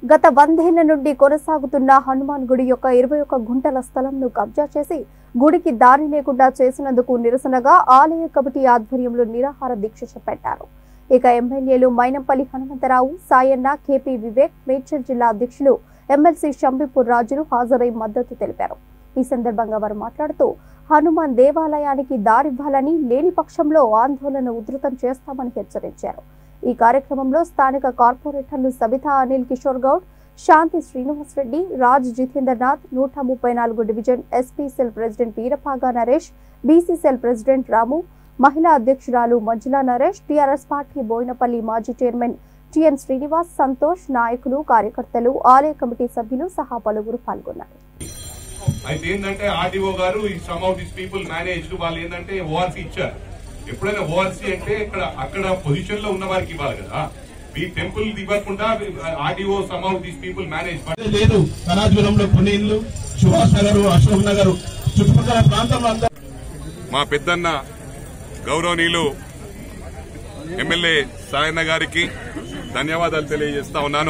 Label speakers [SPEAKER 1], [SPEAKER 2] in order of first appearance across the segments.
[SPEAKER 1] గత వందేళ్ల నుండి కొనసాగుతున్న హనుమాన్ గుడి యొక్క ఇరవై ఒక్క గుంటల స్థలంను కబ్జా చేసి గుడికి దారి లేకుండా చేసినందుకు నిరసనగా ఆలయ కమిటీ ఆధ్వర్యంలో నిరాహార దీక్ష చేపట్టారు ఇక ఎమ్మెల్యేలు మైనంపల్లి హనుమంతరావు సాయన్న కేపీ వివేక్ మేడ్చల్ జిల్లా అధ్యక్షులు ఎమ్మెల్సీ షంబిపూర్ రాజులు హాజరై మద్దతు తెలిపారు ఈ సందర్భంగా వారు మాట్లాడుతూ హనుమాన్ దేవాలయానికి దారివ్వాలని లేని పక్షంలో ఆందోళన ఉధృతం చేస్తామని హెచ్చరించారు ఈ కార్యక్రమంలో స్థానిక కార్పొరేటర్లు సబితా అనిల్ కిషోర్ గౌడ్ శాంతి శ్రీనివాస్ రెడ్డి రాజ్ జితేందర్ నాథ్ నూట ముప్పై నాలుగు division SP cell president Veerapaga Naresh BC cell president Ramu మహిళా అధ్యక్షురాలు మంజులా నరేష్ టీఆర్ఎస్ పార్టీ బోయినపల్లి మాజీ చైర్మన్ టిఎన్ శ్రీనివాస్ సంతోష్ నాయకులు కార్యకర్తలు ఆలయ కమిటీ సభ్యులు సహా పలువురు పాల్గొన్నారు
[SPEAKER 2] అయితే ఏంటంటే ఆర్డీఓ గారు ఈ some of this people managed వాళ్ళు ఏంటంటే ఓఆర్సీ ఇచ్చారు ఎప్పుడైనా ఓఆర్సీ అంటే ఇక్కడ అక్కడ పొజిషన్ లో ఉన్న వారికి ఇవ్వాలి కదా ఈ టెంపుల్ ఇవ్వకుండా RDO some of this people manage
[SPEAKER 3] అదే లేదు కళాజులంలో కొన్ని ఇల్లు సుభాష్ నగర్ అశోక్ నగర్ చుట్టుపక్కల ప్రాంతంలో అంతా
[SPEAKER 2] మా పెద్దన్న గౌరవనీయులు ఎమ్మెల్యే సాయన్న గారికి ధన్యవాదాలు తెలియజేస్తా ఉన్నాను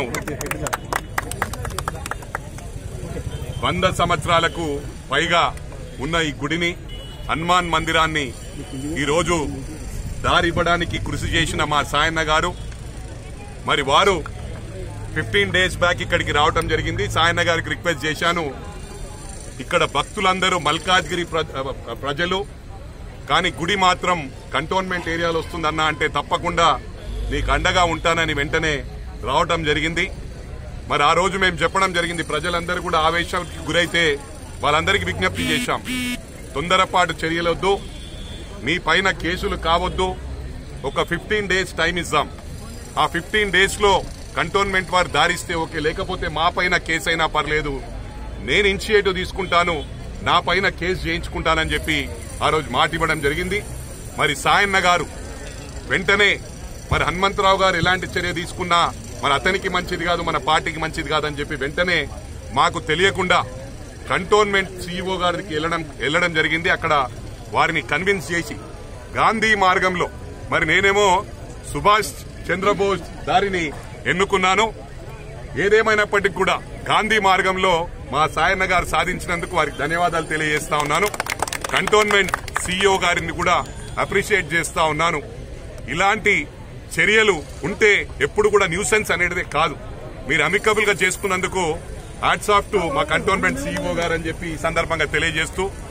[SPEAKER 2] వంద సంవత్సరాలకు పైగా ఉన్న ఈ గుడిని హనుమాన్ మందిరాన్ని ఈరోజు దారి ఇవ్వడానికి కృషి చేసిన మా సాయన్న గారు మరి వారు ఫిఫ్టీన్ డేస్ బ్యాక్ ఇక్కడికి రావటం జరిగింది సాయన్న గారికి రిక్వెస్ట్ చేశాను ఇక్కడ భక్తులందరూ మల్కాజ్గిరి ప్ర- ప్రజలు కానీ గుడి మాత్రం కంటోన్మెంట్ ఏరియాలో వస్తుందన్న అంటే తప్పకుండా నీకు అండగా ఉంటానని వెంటనే రావటం జరిగింది మరి ఆ రోజు మేము చెప్పడం జరిగింది ప్రజలందరూ కూడా ఆవేశానికి గురైతే వాళ్ళందరికీ విజ్ఞప్తి చేశాం తొందరపాటు చర్యలొద్దు మీ పైన కేసులు కావద్దు ఒక ఫిఫ్టీన్ డేస్ టైం ఇద్దాం ఆ ఫిఫ్టీన్ డేస్ లో కంటోన్మెంట్ వారు దారిస్తే ఓకే లేకపోతే మా పైన కేసు అయినా పర్లేదు నేను ఇనిషియేటివ్ తీసుకుంటాను నా పైన కేసు చేయించుకుంటానని చెప్పి ఆ రోజు మాట ఇవ్వడం జరిగింది మరి సాయన్న గారు వెంటనే మరి హనుమంతరావు గారు ఎలాంటి చర్య తీసుకున్నా మరి అతనికి మంచిది కాదు మన పార్టీకి మంచిది కాదని చెప్పి వెంటనే మాకు తెలియకుండా కంటోన్మెంట్ సీఈఓ గారికి వెళ్ళడం వెళ్ళడం జరిగింది అక్కడ వారిని కన్విన్స్ చేసి గాంధీ మార్గంలో మరి నేనేమో సుభాష్ చంద్రబోస్ దారిని ఎన్నుకున్నాను ఏదేమైనప్పటికీ కూడా గాంధీ మార్గంలో మా సాయన్న గారు సాధించినందుకు వారికి ధన్యవాదాలు తెలియజేస్తా ఉన్నాను కంటోన్మెంట్ సీఈఓ గారిని కూడా అప్రిషియేట్ చేస్తా ఉన్నాను ఇలాంటి చర్యలు ఉంటే ఎప్పుడు కూడా న్యూసెన్స్ అనేది కాదు మీరు అమికబుల్ గా చేసుకున్నందుకు హ్యాట్స్ ఆఫ్ టు మా కంటోన్మెంట్ సీఈఓ గారు అని చెప్పి ఈ సందర్భంగా తెలియజేస్తూ